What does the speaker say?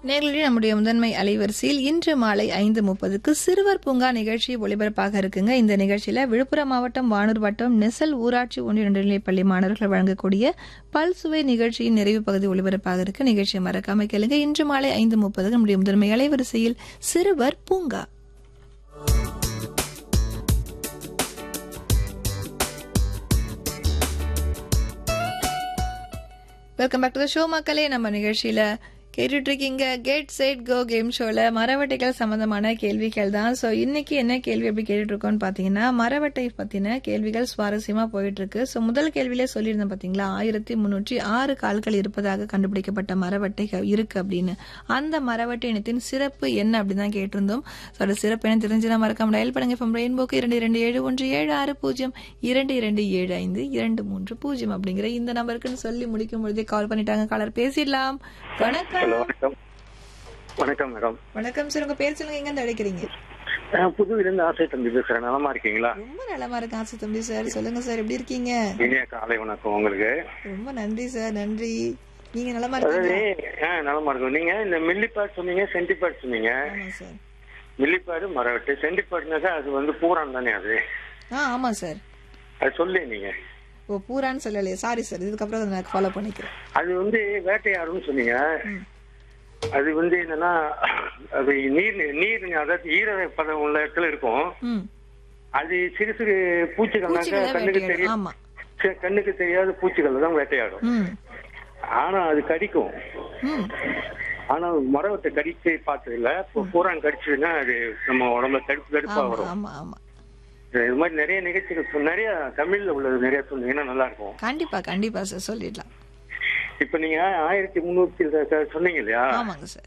நேர்களில் நம்முடைய முதன்மை அலைவரிசையில் இன்று மாலை ஐந்து முப்பதுக்கு சிறுவர் பூங்கா நிகழ்ச்சி ஒளிபரப்பாக இருக்குங்க இந்த நிகழ்ச்சியில விழுப்புரம் மாவட்டம் வானூர் வட்டம் நெசல் ஊராட்சி ஒன்றிய நடுநிலைப் பள்ளி மாணவர்கள் வழங்கக்கூடிய பல்சுவை நிகழ்ச்சியின் நிறைவு பகுதி ஒளிபரப்பாக இருக்கு நிகழ்ச்சியை மறக்காம கேளுங்க இன்று மாலை ஐந்து முப்பதுக்கு நம்முடைய முதன்மை அலைவரிசையில் சிறுவர் பூங்கா welcome back to the show மக்களே நம்ம நிகழ்ச்சியில கேட்டுட்டு இருக்கீங்க கெட் செட் கோ கேம் ஷோல மரவட்டைகள் சம்பந்தமான கேள்விகள் தான் ஸோ இன்னைக்கு என்ன கேள்வி எப்படி கேட்டுட்டு இருக்கோம்னு பாத்தீங்கன்னா மரவட்டை பத்தின கேள்விகள் சுவாரஸ்யமா போயிட்டு இருக்கு ஸோ முதல் கேள்வியிலே சொல்லியிருந்தேன் பாத்தீங்களா ஆயிரத்தி முன்னூற்றி ஆறு கால்கள் இருப்பதாக கண்டுபிடிக்கப்பட்ட மரவட்டை இருக்கு அப்படின்னு அந்த மரவட்டை இனத்தின் சிறப்பு என்ன அப்படின்னு தான் கேட்டிருந்தோம் ஸோ அதோட சிறப்பு என்ன தெரிஞ்சுனா மறக்காம டயல் பண்ணுங்க ஃப்ரம் ரெயின்போக்கு இரண்டு இரண்டு ஏழு ஒன்று ஏழு ஆறு பூஜ்ஜியம் இரண்டு இரண்டு ஏழு ஐந்து இரண்டு மூன்று பூஜ்ஜியம் அப்படிங்கிற இந்த நம்பருக்குன்னு சொல்லி முடிக்கும் பொழுதே கால் பண்ணிட்டாங்க காலர் பேசிடலாம் வணக்கம் ஹலோ வணக்கம் வணக்கம் மேடம் வணக்கம் சார் உங்க பேர் சொல்லுங்க எங்க இருந்து அழைக்கிறீங்க நான் புதுவிலிருந்து ஆசை தம்பி பேசுறேன் நலமா இருக்கீங்களா ரொம்ப நலமா இருக்கு ஆசை தம்பி சார் சொல்லுங்க சார் எப்படி இருக்கீங்க இனிய காலை வணக்கம் உங்களுக்கு ரொம்ப நன்றி சார் நன்றி நீங்க நலமா அதாவது இருக்கீங்களா ஆ, நலமா இருக்கும் நீங்க இந்த மில்லிப்பாட் சொன்னீங்க சென்டிபாட் சொன்னீங்க ஆமா சார் மில்லிப்பாடு மரவட்டு சென்டிபாட்னாக்கா அது வந்து பூரான் தானே அது ஆ ஆமா சார் அது சொல்லு நீங்க ஓ பூரான்னு சொல்லலையே சாரி சார் இதுக்கப்புறம் அதை நான் ஃபாலோ பண்ணிக்கிறேன் அது வந்து வேட்டையாடுன்னு சொன்னீங்க அது வந்து என்னன்னா அது நீர் நீர் அதாவது ஈர பதம் உள்ள இடத்துல இருக்கும் ம் அது சிறு சிறு பூச்சிகள்னாக்கா பூச்சிகளை கண்ணுக்கு வேட்டையாடும் தெரியும் ஆமா கண்ணுக்கு தெரியாத பூச்சிகள் தான் வேட்டையாடும் ம் ஆனா அது கடிக்கும் ம் ஆனா மரவத்தை கடிச்சு பார்த்தது இல்ல இப்போ பூரான் கடிச்சதுன்னா அது நம்ம உடம்புல தடுப்பு தடுப்பா ஆமா வரும் ஆமா ஆமா இது மாதிரி நிறைய நிகழ்ச்சிகள் சொ- நிறைய தமிழ்ல உள்ளது நிறைய சொன்னீங்கன்னா நல்லா இருக்கும் கண்டிப்பா கண்டிப்பா சார் சொல்லிடலாம் இப்ப நீங்க ஆயிரத்தி முன்னூத்தி சொன்னீங்க இல்லையா ஆமாங்க சார்